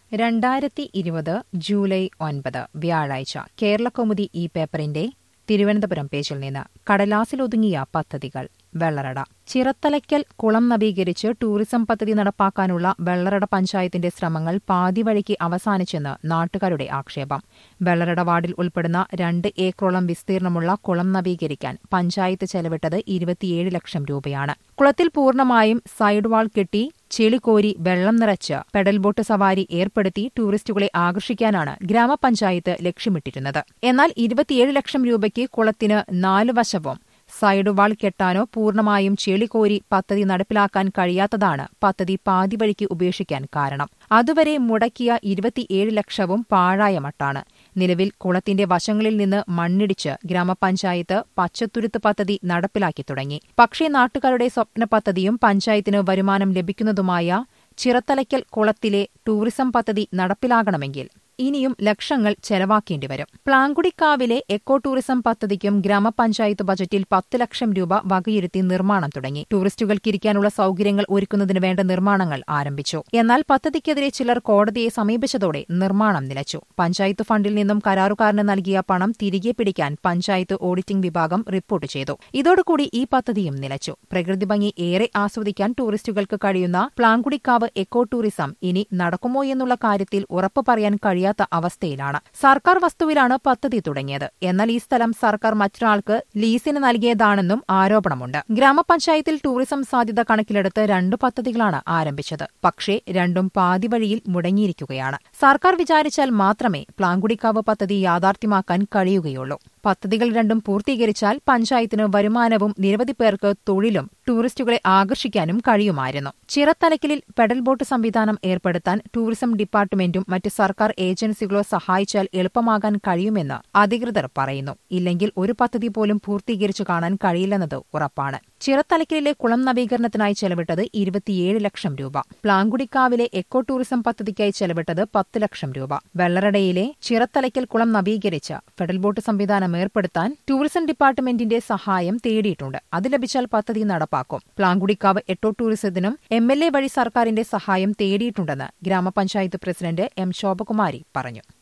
രണ്ടായിരത്തി ഇരുപത് ജൂലൈ ഒൻപത് വ്യാഴാഴ്ച കേരളകൗമുദി ഈ പേപ്പറിന്റെ തിരുവനന്തപുരം പേജിൽ നിന്ന് കടലാസിലൊതുങ്ങിയ പദ്ധതികൾ വെള്ളറട ചിറത്തലയ്ക്കൽ കുളം നവീകരിച്ച് ടൂറിസം പദ്ധതി നടപ്പാക്കാനുള്ള വെള്ളറട പഞ്ചായത്തിന്റെ ശ്രമങ്ങൾ പാതിവഴിക്ക് അവസാനിച്ചെന്ന് നാട്ടുകാരുടെ ആക്ഷേപം വെള്ളറട വാർഡിൽ ഉൾപ്പെടുന്ന രണ്ട് ഏക്കറോളം വിസ്തീർണമുള്ള കുളം നവീകരിക്കാൻ പഞ്ചായത്ത് ചെലവിട്ടത് ഇരുപത്തിയേഴ് ലക്ഷം രൂപയാണ് കുളത്തിൽ പൂർണ്ണമായും സൈഡ് വാൾ കെട്ടി ചെളികോരി വെള്ളം നിറച്ച് പെഡൽ ബോട്ട് സവാരി ഏർപ്പെടുത്തി ടൂറിസ്റ്റുകളെ ആകർഷിക്കാനാണ് ഗ്രാമപഞ്ചായത്ത് ലക്ഷ്യമിട്ടിരുന്നത് എന്നാൽ ഇരുപത്തിയേഴ് ലക്ഷം രൂപയ്ക്ക് കുളത്തിന് നാലു വശവും സൈഡ് വാൾ കെട്ടാനോ പൂർണ്ണമായും ചെളികോരി പദ്ധതി നടപ്പിലാക്കാൻ കഴിയാത്തതാണ് പദ്ധതി പാതിവഴിക്ക് ഉപേക്ഷിക്കാൻ കാരണം അതുവരെ മുടക്കിയ ഇരുപത്തിയേഴ് ലക്ഷവും പാഴായ മട്ടാണ് നിലവിൽ കുളത്തിന്റെ വശങ്ങളിൽ നിന്ന് മണ്ണിടിച്ച് ഗ്രാമപഞ്ചായത്ത് പച്ചത്തുരുത്ത് പദ്ധതി നടപ്പിലാക്കി തുടങ്ങി പക്ഷേ നാട്ടുകാരുടെ സ്വപ്ന പദ്ധതിയും പഞ്ചായത്തിന് വരുമാനം ലഭിക്കുന്നതുമായ ചിറത്തലയ്ക്കൽ കുളത്തിലെ ടൂറിസം പദ്ധതി നടപ്പിലാകണമെങ്കിൽ ഇനിയും ലക്ഷങ്ങൾ ചെലവാക്കേണ്ടി വരും പ്ലാങ്കുടിക്കാവിലെ എക്കോ ടൂറിസം പദ്ധതിക്കും ഗ്രാമപഞ്ചായത്ത് ബജറ്റിൽ പത്ത് ലക്ഷം രൂപ വകയിരുത്തി നിർമ്മാണം തുടങ്ങി ടൂറിസ്റ്റുകൾക്കിരിക്കാനുള്ള സൗകര്യങ്ങൾ ഒരുക്കുന്നതിന് വേണ്ട നിർമ്മാണങ്ങൾ ആരംഭിച്ചു എന്നാൽ പദ്ധതിക്കെതിരെ ചിലർ കോടതിയെ സമീപിച്ചതോടെ നിർമ്മാണം നിലച്ചു പഞ്ചായത്ത് ഫണ്ടിൽ നിന്നും കരാറുകാരന് നൽകിയ പണം തിരികെ പിടിക്കാൻ പഞ്ചായത്ത് ഓഡിറ്റിംഗ് വിഭാഗം റിപ്പോർട്ട് ചെയ്തു ഇതോടുകൂടി ഈ പദ്ധതിയും നിലച്ചു പ്രകൃതി ഭംഗി ഏറെ ആസ്വദിക്കാൻ ടൂറിസ്റ്റുകൾക്ക് കഴിയുന്ന പ്ലാങ്കുടിക്കാവ് എക്കോ ടൂറിസം ഇനി നടക്കുമോ എന്നുള്ള കാര്യത്തിൽ ഉറപ്പു പറയാൻ കഴിയാത്ത അവസ്ഥയിലാണ് സർക്കാർ വസ്തുവിലാണ് പദ്ധതി തുടങ്ങിയത് എന്നാൽ ഈ സ്ഥലം സർക്കാർ മറ്റൊരാൾക്ക് ലീസിന് നൽകിയതാണെന്നും ആരോപണമുണ്ട് ഗ്രാമപഞ്ചായത്തിൽ ടൂറിസം സാധ്യത കണക്കിലെടുത്ത് രണ്ട് പദ്ധതികളാണ് ആരംഭിച്ചത് പക്ഷേ രണ്ടും പാതിവഴിയിൽ മുടങ്ങിയിരിക്കുകയാണ് സർക്കാർ വിചാരിച്ചാൽ മാത്രമേ പ്ലാങ്കുടിക്കാവ് പദ്ധതി യാഥാർത്ഥ്യമാക്കാൻ കഴിയുകയുള്ളൂ പദ്ധതികൾ രണ്ടും പൂർത്തീകരിച്ചാൽ പഞ്ചായത്തിന് വരുമാനവും നിരവധി പേർക്ക് തൊഴിലും ടൂറിസ്റ്റുകളെ ആകർഷിക്കാനും കഴിയുമായിരുന്നു ചിറത്തലക്കലിൽ പെഡൽ ബോട്ട് സംവിധാനം ഏർപ്പെടുത്താൻ ടൂറിസം ഡിപ്പാർട്ട്മെന്റും മറ്റ് സർക്കാർ ഏജൻസികളോ സഹായിച്ചാൽ എളുപ്പമാകാൻ കഴിയുമെന്ന് അധികൃതർ പറയുന്നു ഇല്ലെങ്കിൽ ഒരു പദ്ധതി പോലും പൂർത്തീകരിച്ചു കാണാൻ കഴിയില്ലെന്നത് ഉറപ്പാണ് ചിറത്തലക്കലിലെ കുളം നവീകരണത്തിനായി ചെലവിട്ടത് ഇരുപത്തിയേഴ് ലക്ഷം രൂപ പ്ലാങ്കുടിക്കാവിലെ എക്കോ ടൂറിസം പദ്ധതിക്കായി ചെലവിട്ടത് പത്ത് ലക്ഷം രൂപ വെള്ളറടയിലെ ചിറത്തലയ്ക്കൽ കുളം നവീകരിച്ച് ഫെഡൽ ബോട്ട് സംവിധാനം ഏർപ്പെടുത്താൻ ടൂറിസം ഡിപ്പാർട്ട്മെന്റിന്റെ സഹായം തേടിയിട്ടുണ്ട് അത് ലഭിച്ചാൽ പദ്ധതി നടപ്പാക്കും പ്ലാങ്കുടിക്കാവ് എട്ടോ ടൂറിസത്തിനും എം എൽ എ വഴി സർക്കാരിന്റെ സഹായം തേടിയിട്ടുണ്ടെന്ന് ഗ്രാമപഞ്ചായത്ത് പ്രസിഡന്റ് എം ശോഭകുമാരി പറഞ്ഞു